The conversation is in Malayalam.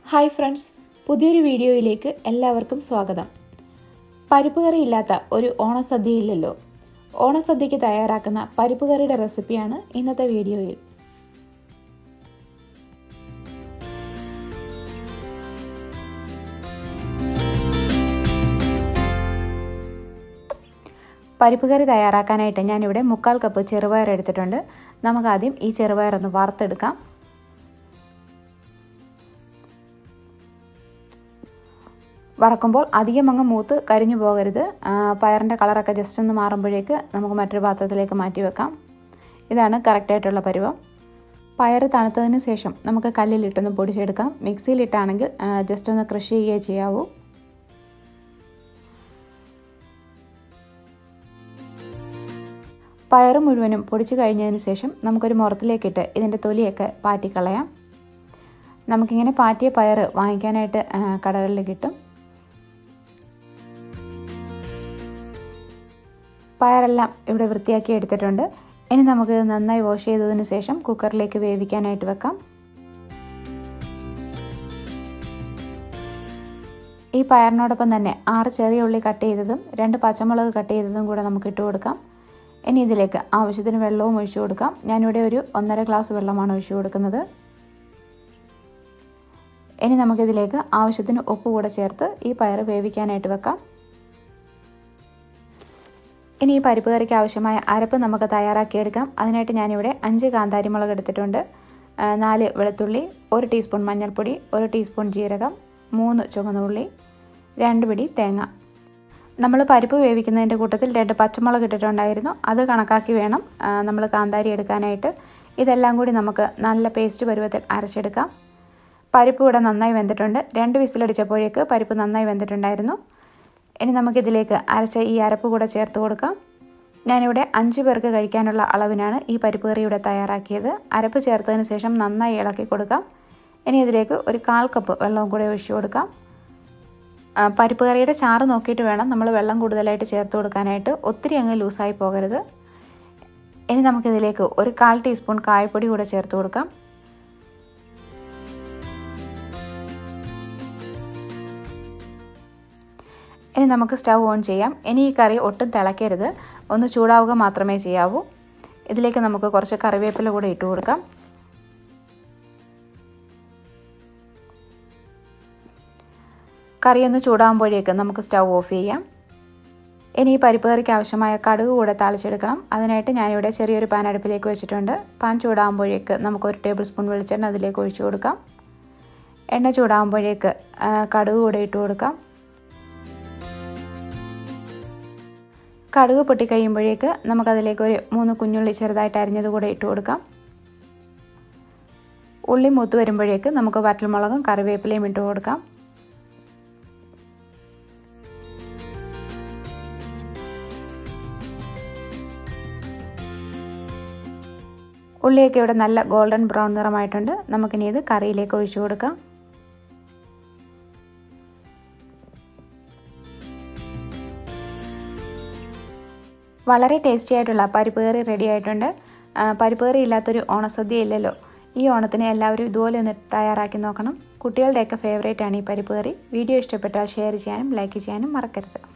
ഹായ് ഫ്രണ്ട്സ് പുതിയൊരു വീഡിയോയിലേക്ക് എല്ലാവർക്കും സ്വാഗതം പരിപ്പ് കറി ഇല്ലാത്ത ഒരു ഓണസദ്യ ഇല്ലല്ലോ ഓണസദ്യക്ക് തയ്യാറാക്കുന്ന പരിപ്പ് കറിയുടെ റെസിപ്പിയാണ് ഇന്നത്തെ വീഡിയോയിൽ പരിപ്പ് കറി തയ്യാറാക്കാനായിട്ട് ഞാനിവിടെ മുക്കാൽ കപ്പ് ചെറുപയർ എടുത്തിട്ടുണ്ട് നമുക്കാദ്യം ഈ ചെറുപയർ ഒന്ന് വറുത്തെടുക്കാം വറക്കുമ്പോൾ അധികം അങ്ങ് മൂത്ത് കരിഞ്ഞു പോകരുത് പയറിൻ്റെ കളറൊക്കെ ജസ്റ്റ് ഒന്ന് മാറുമ്പോഴേക്ക് നമുക്ക് മറ്റൊരു പാത്രത്തിലേക്ക് മാറ്റി വെക്കാം ഇതാണ് കറക്റ്റായിട്ടുള്ള പരുവം പയർ തണുത്തതിന് ശേഷം നമുക്ക് കല്ലിലിട്ടൊന്ന് പൊടിച്ചെടുക്കാം മിക്സിയിലിട്ടാണെങ്കിൽ ജസ്റ്റ് ഒന്ന് ക്രഷ് ചെയ്യുകയേ ചെയ്യാവൂ പയർ മുഴുവനും പൊടിച്ചു കഴിഞ്ഞതിന് ശേഷം നമുക്കൊരു മുറത്തിലേക്കിട്ട് ഇതിൻ്റെ തൊലിയൊക്കെ പാറ്റിക്കളയാം നമുക്കിങ്ങനെ പാറ്റിയ പയർ വാങ്ങിക്കാനായിട്ട് കടകളിൽ കിട്ടും പയറെല്ലാം ഇവിടെ വൃത്തിയാക്കി എടുത്തിട്ടുണ്ട് ഇനി നമുക്ക് നന്നായി വാഷ് ചെയ്തതിന് ശേഷം കുക്കറിലേക്ക് വേവിക്കാനായിട്ട് വെക്കാം ഈ പയറിനോടൊപ്പം തന്നെ ആറ് ചെറിയ ഉള്ളി കട്ട് ചെയ്തതും രണ്ട് പച്ചമുളക് കട്ട് ചെയ്തതും കൂടെ നമുക്ക് ഇട്ട് കൊടുക്കാം ഇനി ഇതിലേക്ക് ആവശ്യത്തിന് വെള്ളവും ഒഴിച്ചു കൊടുക്കാം ഞാനിവിടെ ഒരു ഒന്നര ഗ്ലാസ് വെള്ളമാണ് ഒഴിച്ചു കൊടുക്കുന്നത് ഇനി നമുക്കിതിലേക്ക് ആവശ്യത്തിന് ഉപ്പ് കൂടെ ചേർത്ത് ഈ പയർ വേവിക്കാനായിട്ട് വെക്കാം ഇനി ഈ പരിപ്പ് കറിക്ക് ആവശ്യമായ അരപ്പ് നമുക്ക് തയ്യാറാക്കിയെടുക്കാം അതിനായിട്ട് ഞാനിവിടെ അഞ്ച് കാന്താരി മുളക് എടുത്തിട്ടുണ്ട് നാല് വെളുത്തുള്ളി ഒരു ടീസ്പൂൺ മഞ്ഞൾപ്പൊടി ഒരു ടീസ്പൂൺ ജീരകം മൂന്ന് ചുവന്നുള്ളി രണ്ട് പിടി തേങ്ങ നമ്മൾ പരിപ്പ് വേവിക്കുന്നതിൻ്റെ കൂട്ടത്തിൽ രണ്ട് പച്ചമുളക് ഇട്ടിട്ടുണ്ടായിരുന്നു അത് കണക്കാക്കി വേണം നമ്മൾ കാന്താരി എടുക്കാനായിട്ട് ഇതെല്ലാം കൂടി നമുക്ക് നല്ല പേസ്റ്റ് പരുവത്തിൽ അരച്ചെടുക്കാം പരിപ്പ് ഇവിടെ നന്നായി വെന്തിട്ടുണ്ട് രണ്ട് വിസിലടിച്ചപ്പോഴേക്ക് പരിപ്പ് നന്നായി വെന്തിട്ടുണ്ടായിരുന്നു ഇനി നമുക്കിതിലേക്ക് അരച്ച ഈ അരപ്പ് കൂടെ ചേർത്ത് കൊടുക്കാം ഞാനിവിടെ അഞ്ച് പേർക്ക് കഴിക്കാനുള്ള അളവിനാണ് ഈ പരിപ്പ് കറി ഇവിടെ തയ്യാറാക്കിയത് അരപ്പ് ചേർത്തതിന് ശേഷം നന്നായി ഇളക്കി കൊടുക്കാം ഇനി ഇതിലേക്ക് ഒരു കാൽ കപ്പ് വെള്ളവും കൂടെ ഒഴിച്ചു കൊടുക്കാം പരിപ്പ് കറിയുടെ ചാറ് നോക്കിയിട്ട് വേണം നമ്മൾ വെള്ളം കൂടുതലായിട്ട് ചേർത്ത് കൊടുക്കാനായിട്ട് ഒത്തിരി അങ്ങ് ലൂസായി പോകരുത് ഇനി നമുക്കിതിലേക്ക് ഒരു കാൽ ടീസ്പൂൺ കായപ്പൊടി കൂടെ ചേർത്ത് കൊടുക്കാം ഇനി നമുക്ക് സ്റ്റൗ ഓൺ ചെയ്യാം ഇനി ഈ കറി ഒട്ടും തിളക്കരുത് ഒന്ന് ചൂടാവുക മാത്രമേ ചെയ്യാവൂ ഇതിലേക്ക് നമുക്ക് കുറച്ച് കറിവേപ്പില കൂടെ ഇട്ട് കൊടുക്കാം കറി ഒന്ന് ചൂടാകുമ്പോഴേക്ക് നമുക്ക് സ്റ്റൗ ഓഫ് ചെയ്യാം ഇനി ഈ പരിപ്പ് കറിക്ക് ആവശ്യമായ കടുക് കൂടെ താളിച്ചെടുക്കണം അതിനായിട്ട് ഞാനിവിടെ ചെറിയൊരു പാൻ അടുപ്പിലേക്ക് വെച്ചിട്ടുണ്ട് പാൻ ചൂടാകുമ്പോഴേക്ക് നമുക്ക് ഒരു ടേബിൾ സ്പൂൺ വെളിച്ചെണ്ണ അതിലേക്ക് ഒഴിച്ചു കൊടുക്കാം എണ്ണ ചൂടാകുമ്പോഴേക്ക് കടുക് കൂടെ ഇട്ട് കൊടുക്കാം കടുക് പൊട്ടിക്കഴിയുമ്പോഴേക്ക് നമുക്കതിലേക്ക് ഒരു മൂന്ന് കുഞ്ഞുള്ളി ചെറുതായിട്ട് അരിഞ്ഞത് കൂടെ ഇട്ട് കൊടുക്കാം ഉള്ളി മൂത്ത് വരുമ്പോഴേക്ക് നമുക്ക് വറ്റൽമുളകും കറിവേപ്പിലയും ഇട്ട് കൊടുക്കാം ഉള്ളിയൊക്കെ ഇവിടെ നല്ല ഗോൾഡൻ ബ്രൗൺ നിറമായിട്ടുണ്ട് നമുക്കിനി ഇത് കറിയിലേക്ക് ഒഴിച്ചു കൊടുക്കാം വളരെ ടേസ്റ്റി ആയിട്ടുള്ള പരിപ്പ് കറി റെഡി ആയിട്ടുണ്ട് പരിപ്പ് കറി ഇല്ലാത്തൊരു ഓണസദ്യ ഇല്ലല്ലോ ഈ ഓണത്തിന് എല്ലാവരും ഇതുപോലെ ഒന്ന് തയ്യാറാക്കി നോക്കണം കുട്ടികളുടെയൊക്കെ ഫേവറേറ്റ് ആണ് ഈ പരിപ്പ് കറി വീഡിയോ ഇഷ്ടപ്പെട്ടാൽ ഷെയർ ചെയ്യാനും ലൈക്ക് ചെയ്യാനും മറക്കരുത്